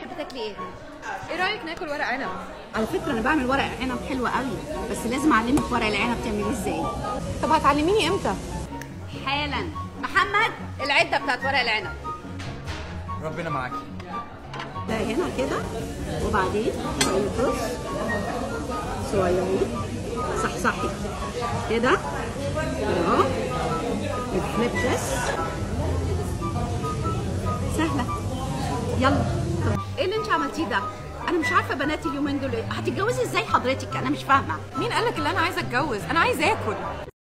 تحبي تاكلي ايه ايه رايك ناكل ورق عنب على فكره انا بعمل ورق عنب حلو قوي بس لازم اعلمك ورق العنب تعمليه ازاي طب هتعلميني امتى حالا محمد العده بتاعت ورق العنب ربنا معاكي ده هنا كده وبعدين شويه رز صغيرين صحصحي كده كده اهو الفليب بس سهله يلا طب ايه اللي انت عملتيه ده انا مش عارفه بنات اليومين دول إيه. هتتجوزي ازاي حضرتك انا مش فاهمه مين قالك اللي انا عايزه اتجوز انا عايزه اكل